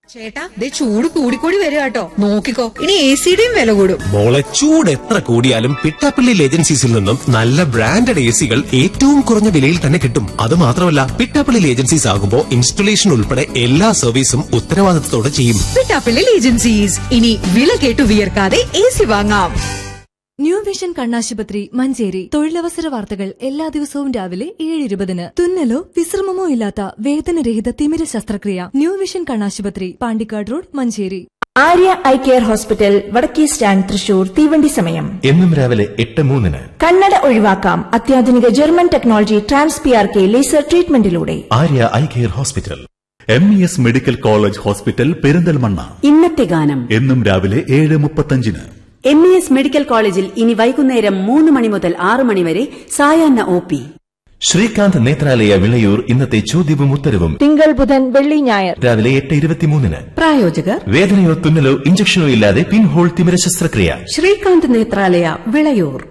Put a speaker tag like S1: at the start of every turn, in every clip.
S1: ചേട്ടാ ദേ ചൂട് കൂടിക്കൂടി വരിക കേട്ടോ നോക്കിക്കോ ഇനി എ സിയുടെയും വില കൂടും
S2: മോളെ ചൂട് എത്ര കൂടിയാലും പിട്ടാപ്പള്ളി ഏജൻസീസിൽ നിന്നും നല്ല ബ്രാൻഡഡ് എ സികൾ ഏറ്റവും കുറഞ്ഞ വിലയിൽ തന്നെ കിട്ടും അത് മാത്രമല്ല പിട്ടാപ്പള്ളി ഏജൻസീസ് ആകുമ്പോൾ ഇൻസ്റ്റലേഷൻ ഉൾപ്പെടെ എല്ലാ സർവീസും ഉത്തരവാദിത്തത്തോടെ ചെയ്യും
S1: പിട്ടാപ്പിള്ളി ഏജൻസീസ് ഇനി വില കേട്ടു വിയർക്കാതെ എ സി വാങ്ങാം
S3: ന്യൂ വിഷൻ കണ്ണാശുപത്രി മഞ്ചേരി തൊഴിലവസര വാർത്തകൾ എല്ലാ ദിവസവും രാവിലെ ഏഴ് ഇരുപതിന് തുന്നലോ വിശ്രമമോ ഇല്ലാത്ത വേദനരഹിത തിമിര ശസ്ത്രക്രിയ ന്യൂ വിഷൻ കണ്ണാശുപത്രി Pandikkad road Manjeri
S4: Arya eye care hospital വടക്കേ സ്റ്റാൻഡ് തൃശൂർ തീവണ്ടി സമയം
S5: എന്നും രാവിലെ എട്ട് മൂന്നിന്
S4: കണ്ണട ഒഴിവാക്കാം അത്യാധുനിക German technology trans P R K laser ട്രീറ്റ്മെന്റിലൂടെ
S5: Arya eye care hospital
S6: M E S medical college hospital Perinthalmanna
S7: ഇന്നത്തെ ഗാനം
S6: എന്നും രാവിലെ ഏഴ് മുപ്പത്തഞ്ചിന്
S7: എം ഇ എസ് മെഡിക്കൽ കോളേജിൽ ഇനി വൈകുന്നേരം മൂന്ന് മണി മുതൽ ആറ് മണി വരെ സായാഹ്ന ഒ പി
S5: ശ്രീകാന്ത് നേത്രാലയ വിളയൂർ ഇന്നത്തെ ചോദ്യവും ഉത്തരവും
S4: തിങ്കൾ ബുധൻ വെള്ളി ഞായർ
S5: രാവിലെ എട്ട് ഇരുപത്തിമൂന്നിന്
S7: പ്രായോജകർ
S5: വേദനയോ തുന്നലോ ഇഞ്ചക്ഷനോ ഇല്ലാതെ പിൻഹോൾ തിമിര ശസ്ത്രക്രിയ
S7: ശ്രീകാന്ത് നേത്രാലയ വിളയൂർ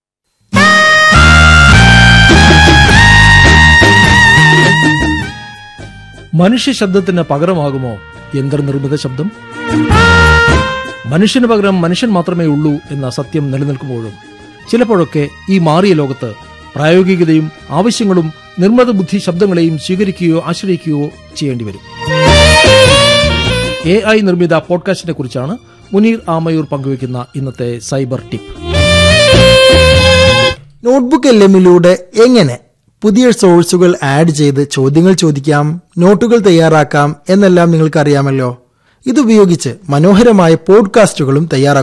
S8: മനുഷ്യ ശബ്ദത്തിന് പകരമാകുമോ യന്ത്രനിർമ്മിത ശബ്ദം മനുഷ്യന് പകരം മനുഷ്യൻ മാത്രമേ ഉള്ളൂ എന്ന സത്യം നിലനിൽക്കുമ്പോഴും ചിലപ്പോഴൊക്കെ ഈ മാറിയ ലോകത്ത് പ്രായോഗികതയും ആവശ്യങ്ങളും നിർമ്മിത ബുദ്ധി ശബ്ദങ്ങളെയും സ്വീകരിക്കുകയോ ആശ്രയിക്കുകയോ ചെയ്യേണ്ടി വരും എ ഐ നിർമ്മിത പോഡ്കാസ്റ്റിനെ കുറിച്ചാണ് മുനീർ ആമയൂർ പങ്കുവയ്ക്കുന്ന ഇന്നത്തെ സൈബർ ടിപ്പ്
S9: നോട്ട്ബുക്ക് എൽ എമ്മിലൂടെ എങ്ങനെ പുതിയ സോഴ്സുകൾ ആഡ് ചെയ്ത് ചോദ്യങ്ങൾ ചോദിക്കാം നോട്ടുകൾ തയ്യാറാക്കാം എന്നെല്ലാം നിങ്ങൾക്ക് അറിയാമല്ലോ ഇതുപയോഗിച്ച് മനോഹരമായ പോഡ്കാസ്റ്റുകളും തയ്യാറാക്കാം